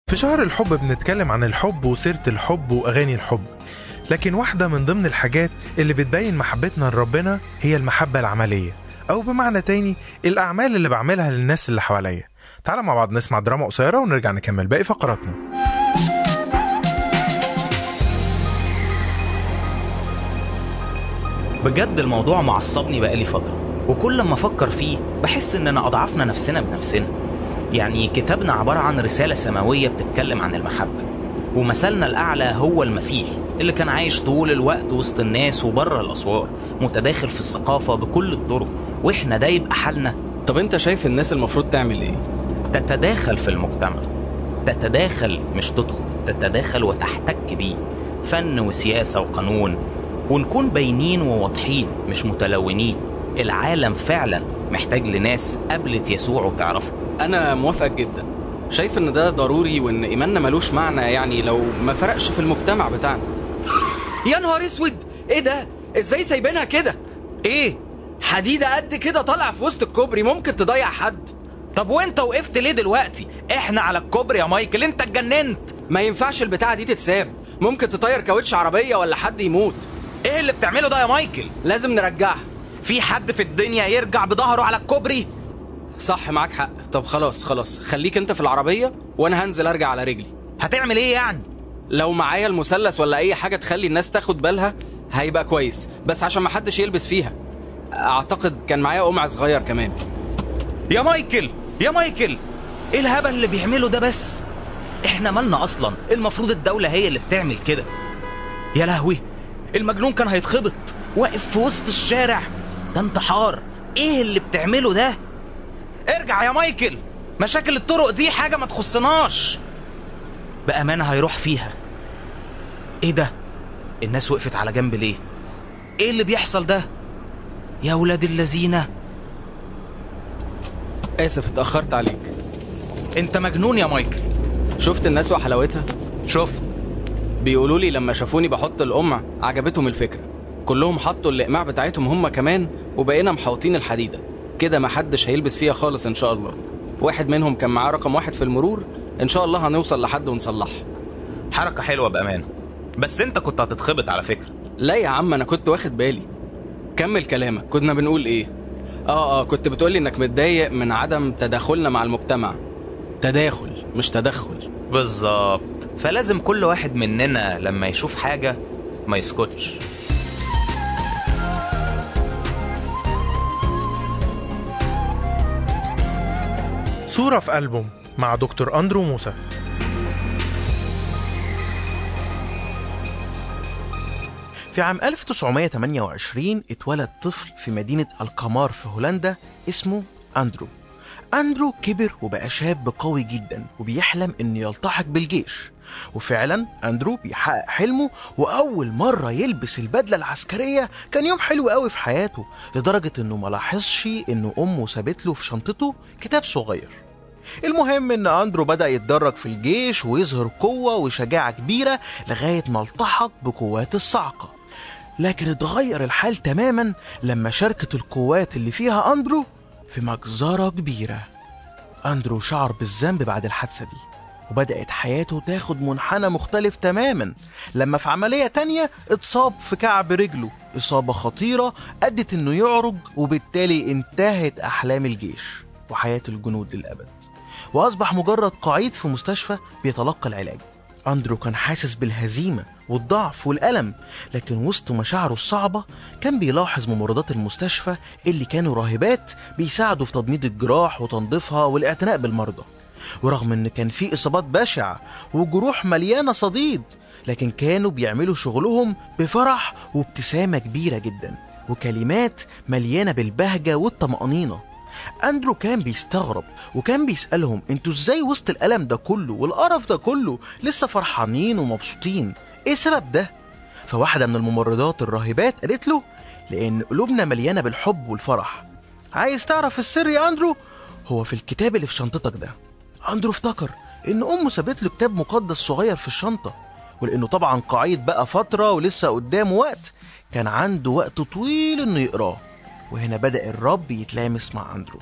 في شهر الحب بنتكلم عن الحب وسيرة الحب وأغاني الحب لكن واحدة من ضمن الحاجات اللي بتبين محبتنا لربنا هي المحبة العملية أو بمعنى تاني الأعمال اللي بعملها للناس اللي حواليا تعالى مع بعض نسمع دراما قصيرة ونرجع نكمل باقي فقراتنا بجد الموضوع معصبني بقالي فترة وكل ما أفكر فيه بحس إننا أضعفنا نفسنا بنفسنا يعني كتابنا عبارة عن رسالة سماوية بتتكلم عن المحبة ومثلنا الأعلى هو المسيح اللي كان عايش طول الوقت وسط الناس وبره الأسوار متداخل في الثقافة بكل الطرق وإحنا ده يبقى حالنا طب انت شايف الناس المفروض تعمل ايه تتداخل في المجتمع تتداخل مش تدخل تتداخل وتحتك بيه فن وسياسة وقانون ونكون باينين وواضحين مش متلونين العالم فعلا محتاج لناس قابلت يسوع وتعرفه انا موافقك جدا شايف ان ده ضروري وان ايماننا ملوش معنى يعني لو ما فرقش في المجتمع بتاعنا يا نهار اسود ايه ده ازاي سايبينها كده ايه حديده قد كده طالع في وسط الكوبري ممكن تضيع حد طب وانت وقفت ليه دلوقتي احنا على الكوبري يا مايكل انت اتجننت ما ينفعش البتاعه دي تتساب ممكن تطير كاوتش عربيه ولا حد يموت ايه اللي بتعمله ده يا مايكل لازم نرجعها في حد في الدنيا يرجع بظهره على الكوبري صح معاك حق طب خلاص خلاص خليك انت في العربيه وانا هنزل ارجع على رجلي هتعمل ايه يعني لو معايا المثلث ولا اي حاجه تخلي الناس تاخد بالها هيبقى كويس بس عشان ما حدش يلبس فيها اعتقد كان معايا قمع صغير كمان يا مايكل يا مايكل ايه الهبل اللي بيعمله ده بس احنا مالنا اصلا المفروض الدولة هي اللي بتعمل كده يا لهوي المجنون كان هيتخبط واقف في وسط الشارع ده انتحار ايه اللي بتعمله ده ارجع يا مايكل مشاكل الطرق دي حاجة ما تخصناش بأمانة هيروح فيها ايه ده الناس وقفت على جنب ليه ايه اللي بيحصل ده يا ولاد اللذينه اسف اتاخرت عليك انت مجنون يا مايكل شفت الناس وحلاوتها شفت بيقولوا لي لما شافوني بحط القمع عجبتهم الفكره كلهم حطوا الاقماع بتاعتهم هم كمان وبقينا محوطين الحديده كده محدش هيلبس فيها خالص ان شاء الله واحد منهم كان معاه رقم واحد في المرور ان شاء الله هنوصل لحد ونصلحها حركة حلوة بأمانة بس انت كنت هتتخبط على فكرة لا يا عم انا كنت واخد بالي كمل كلامك كنا بنقول ايه اه اه كنت بتقولي انك متضايق من عدم تداخلنا مع المجتمع تداخل مش تدخل بالظبط فلازم كل واحد مننا لما يشوف حاجة ما يسكتش صورة في ألبوم مع دكتور أندرو موسى في عام 1928 اتولد طفل في مدينة القمار في هولندا اسمه أندرو أندرو كبر وبقى شاب قوي جدا وبيحلم إنه يلتحق بالجيش وفعلا أندرو بيحقق حلمه وأول مرة يلبس البدلة العسكرية كان يوم حلو قوي في حياته لدرجة إنه ملاحظش إنه أمه سابت له في شنطته كتاب صغير المهم ان اندرو بدا يتدرج في الجيش ويظهر قوه وشجاعه كبيره لغايه ما التحق بقوات الصاعقه لكن اتغير الحال تماما لما شاركت القوات اللي فيها اندرو في مجزره كبيره اندرو شعر بالذنب بعد الحادثه دي وبدأت حياته تاخد منحنى مختلف تماما لما في عملية تانية اتصاب في كعب رجله إصابة خطيرة أدت إنه يعرج وبالتالي انتهت أحلام الجيش وحياة الجنود للأبد وأصبح مجرد قعيد في مستشفى بيتلقى العلاج أندرو كان حاسس بالهزيمة والضعف والألم لكن وسط مشاعره الصعبة كان بيلاحظ ممرضات المستشفى اللي كانوا راهبات بيساعدوا في تضميد الجراح وتنظيفها والاعتناء بالمرضى ورغم ان كان في اصابات بشعة وجروح مليانة صديد لكن كانوا بيعملوا شغلهم بفرح وابتسامة كبيرة جدا وكلمات مليانة بالبهجة والطمأنينة اندرو كان بيستغرب وكان بيسألهم انتوا ازاي وسط الألم ده كله والقرف ده كله لسه فرحانين ومبسوطين ايه سبب ده فواحدة من الممرضات الراهبات قالت له لأن قلوبنا مليانة بالحب والفرح عايز تعرف السر يا أندرو هو في الكتاب اللي في شنطتك ده أندرو افتكر إن أمه سابت له كتاب مقدس صغير في الشنطة ولأنه طبعا قعيد بقى فترة ولسه قدامه وقت كان عنده وقت طويل إنه يقراه وهنا بدأ الرب يتلامس مع أندرو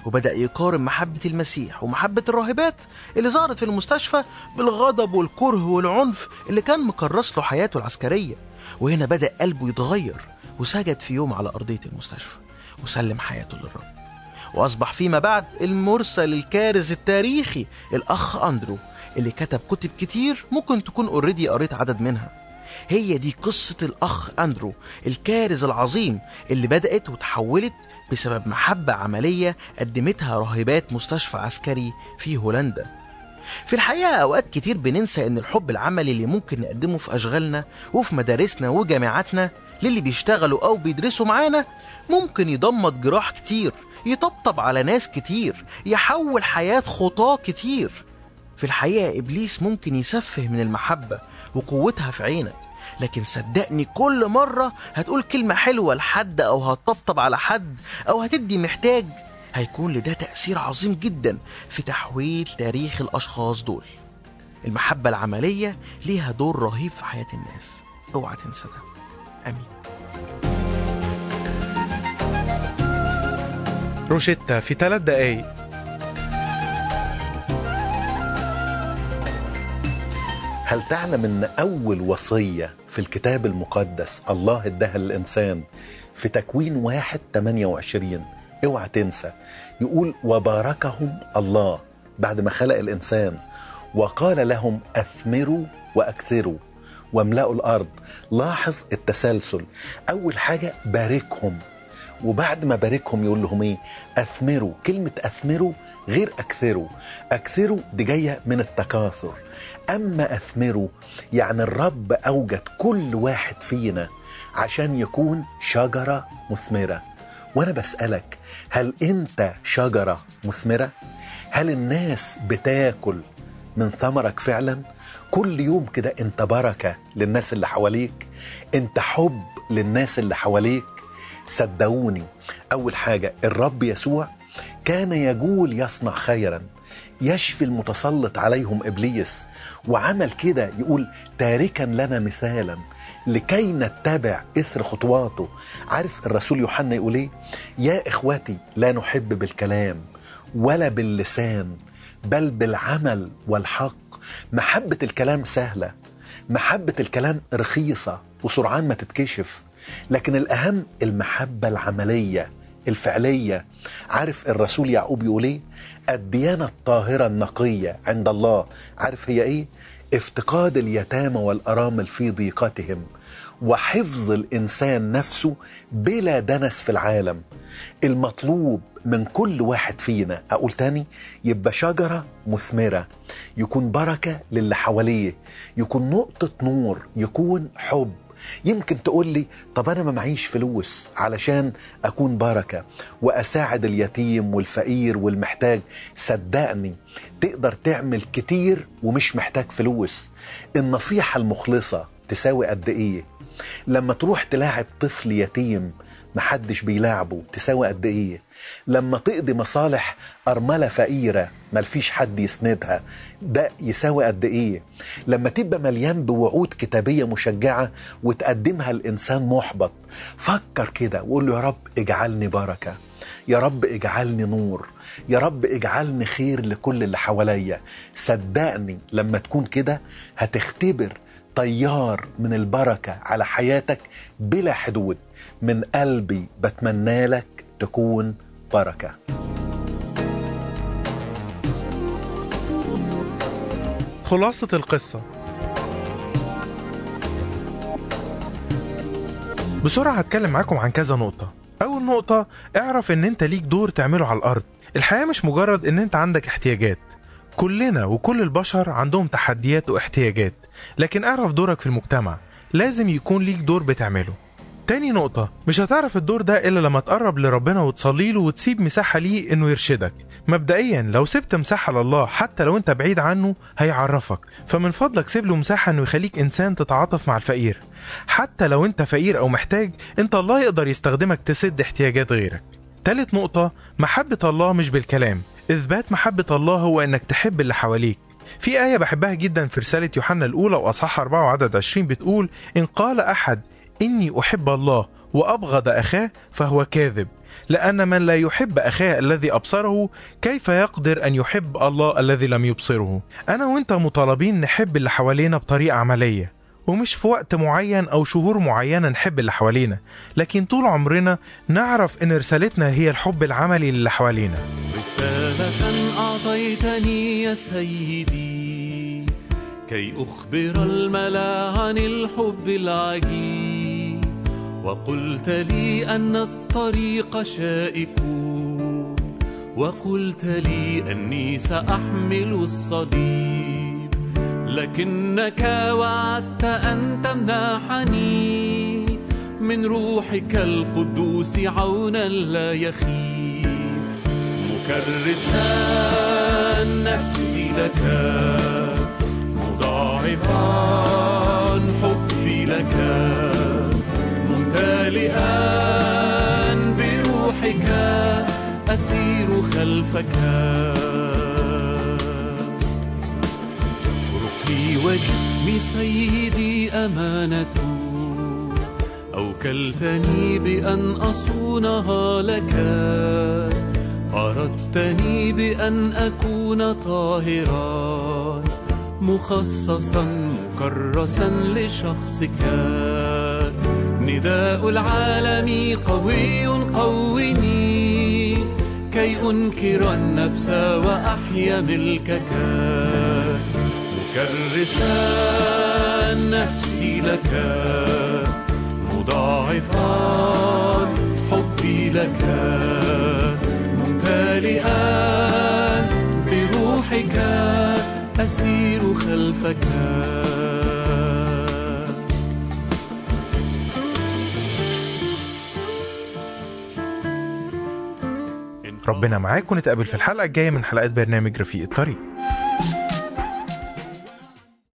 وبدأ يقارن محبة المسيح ومحبة الراهبات اللي ظهرت في المستشفى بالغضب والكره والعنف اللي كان مكرس له حياته العسكرية وهنا بدأ قلبه يتغير وسجد في يوم على أرضية المستشفى وسلم حياته للرب وأصبح فيما بعد المرسل الكارز التاريخي الأخ أندرو اللي كتب كتب كتير ممكن تكون اوريدي قريت عدد منها هي دي قصة الأخ أندرو الكارز العظيم اللي بدأت وتحولت بسبب محبة عملية قدمتها راهبات مستشفى عسكري في هولندا في الحقيقة أوقات كتير بننسى إن الحب العملي اللي ممكن نقدمه في أشغالنا وفي مدارسنا وجامعاتنا للي بيشتغلوا أو بيدرسوا معانا ممكن يضمد جراح كتير يطبطب على ناس كتير يحول حياة خطاة كتير في الحقيقة إبليس ممكن يسفه من المحبة وقوتها في عينك لكن صدقني كل مرة هتقول كلمة حلوة لحد أو هتطبطب على حد أو هتدي محتاج هيكون لده تأثير عظيم جدا في تحويل تاريخ الأشخاص دول المحبة العملية ليها دور رهيب في حياة الناس اوعى تنسى ده امين روشيتا في ثلاث دقايق هل تعلم ان اول وصية في الكتاب المقدس الله اداها للانسان في تكوين واحد 28 اوعى تنسى يقول وباركهم الله بعد ما خلق الانسان وقال لهم اثمروا واكثروا واملأوا الارض لاحظ التسلسل اول حاجة باركهم وبعد ما باركهم يقول لهم ايه اثمروا كلمة اثمروا غير اكثروا اكثروا دي جاية من التكاثر اما اثمروا يعني الرب اوجد كل واحد فينا عشان يكون شجرة مثمرة وانا بسألك هل انت شجرة مثمرة هل الناس بتاكل من ثمرك فعلا كل يوم كده انت بركة للناس اللي حواليك انت حب للناس اللي حواليك صدقوني اول حاجه الرب يسوع كان يجول يصنع خيرا يشفي المتسلط عليهم ابليس وعمل كده يقول تاركا لنا مثالا لكي نتبع اثر خطواته عارف الرسول يوحنا يقول ايه يا اخوتي لا نحب بالكلام ولا باللسان بل بالعمل والحق محبه الكلام سهله محبه الكلام رخيصه وسرعان ما تتكشف لكن الأهم المحبة العملية الفعلية عارف الرسول يعقوب يقول ايه الديانة الطاهرة النقية عند الله عارف هي ايه افتقاد اليتامى والأرامل في ضيقتهم وحفظ الإنسان نفسه بلا دنس في العالم المطلوب من كل واحد فينا أقول تاني يبقى شجرة مثمرة يكون بركة للي حواليه يكون نقطة نور يكون حب يمكن تقول لي طب انا ما معيش فلوس علشان اكون بركه واساعد اليتيم والفقير والمحتاج صدقني تقدر تعمل كتير ومش محتاج فلوس النصيحه المخلصه تساوي قد ايه لما تروح تلاعب طفل يتيم محدش بيلاعبه تساوي قد ايه لما تقضي مصالح أرملة فقيرة ملفيش حد يسندها ده يساوي قد ايه لما تبقى مليان بوعود كتابية مشجعة وتقدمها الإنسان محبط فكر كده وقول له يا رب اجعلني بركة يا رب اجعلني نور يا رب اجعلني خير لكل اللي حواليا صدقني لما تكون كده هتختبر طيار من البركة على حياتك بلا حدود من قلبي بتمنى لك تكون بركة خلاصة القصة بسرعة هتكلم معاكم عن كذا نقطة أول نقطة اعرف إن أنت ليك دور تعمله على الأرض الحياة مش مجرد إن أنت عندك احتياجات كلنا وكل البشر عندهم تحديات واحتياجات لكن اعرف دورك في المجتمع لازم يكون ليك دور بتعمله تاني نقطة مش هتعرف الدور ده إلا لما تقرب لربنا وتصلي له وتسيب مساحة ليه إنه يرشدك مبدئيا لو سبت مساحة لله حتى لو أنت بعيد عنه هيعرفك فمن فضلك سيب له مساحة إنه يخليك إنسان تتعاطف مع الفقير حتى لو أنت فقير أو محتاج أنت الله يقدر يستخدمك تسد احتياجات غيرك تالت نقطة محبة الله مش بالكلام إثبات محبة الله هو إنك تحب اللي حواليك في آية بحبها جدا في رسالة يوحنا الأولى وأصحاح 4 وعدد 20 بتقول إن قال أحد إني أحب الله وأبغض أخاه فهو كاذب لأن من لا يحب أخاه الذي أبصره كيف يقدر أن يحب الله الذي لم يبصره أنا وإنت مطالبين نحب اللي حوالينا بطريقة عملية ومش في وقت معين أو شهور معينة نحب اللي حوالينا لكن طول عمرنا نعرف إن رسالتنا هي الحب العملي للي حوالينا رسالة أعطيتني يا سيدي كي أخبر الملا عن الحب العجيب وقلت لي أن الطريق شائك وقلت لي أني سأحمل الصليب لكنك وعدت أن تمنحني من روحك القدوس عونا لا يخيب مكرسا نفسي لك مضاعفا حبي لك ممتلئا بروحك أسير خلفك روحي وجسمي سيدي أمانة أوكلتني بأن أصونها لك أردتني بأن أكون طاهرا مخصصا مكرسا لشخصك نداء العالم قوي قوني كي أنكر النفس وأحيا ملكك مكرسا نفسي لك مضاعفا حبي لك ممتلئا بروحك أسير خلفك ربنا معاك ونتقابل في الحلقة الجاية من حلقات برنامج رفيق الطريق